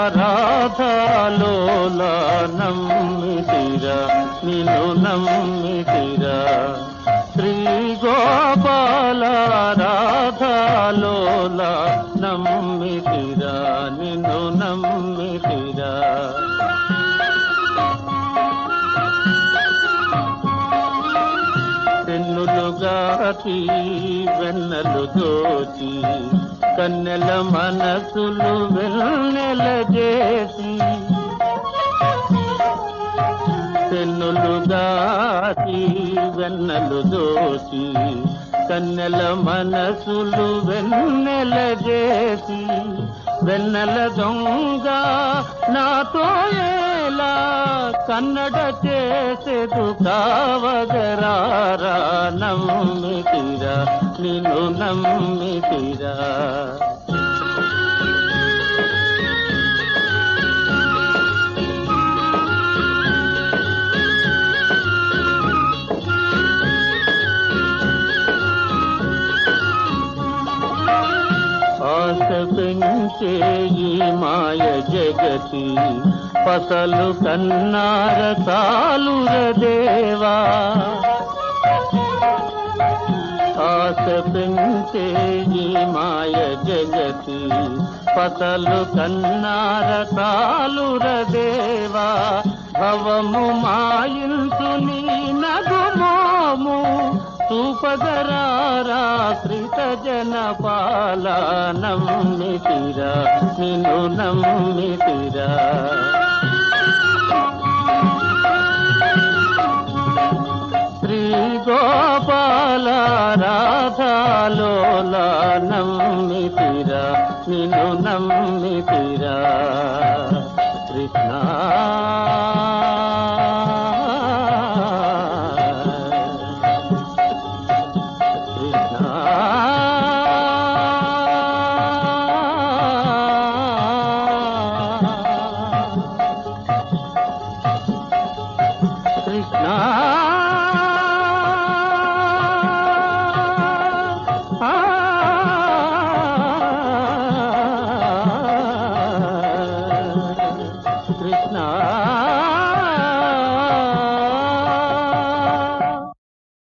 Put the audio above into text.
రాధాలోల నమ్మితిరా నిన్ను నమ్మితిరా శ్రీ గోపాల రాధాలోల నమ్మితిరా నిన్ను నమ్మితిరా పెన్నులుగాచి వెన్నెలు దోచి కన్నెల మనసులు వెన్నెల చేసి పెన్నులుగాచి వెన్నెలు దోచి కన్నెల మనసులు వెన్నెల చేసి వెన్నెల దొంగ నాతో ఎలా కన్నడ చేసేదు కావగరారా నమ్మితిరా నిన్ను నమ్మితిరా ఆశ పెంచే ఈ మాయ జగతి పసలు కన్నార తాలుర దేవా ఆశ పెంచే ఈ మాయ జగతి పసలు కన్నార తాలుర దేవా భవము మాయించు నీ నగుమోము చూపగరారా కృత జన పాల నమ్మితిరా నిన్ను నమ్మితిరా శ్రీ గోపాల రాధాలోల నమ్మితిరా నిన్ను నమ్మితిరా కృష్ణ కృష్ణ కృష్ణ కృష్ణ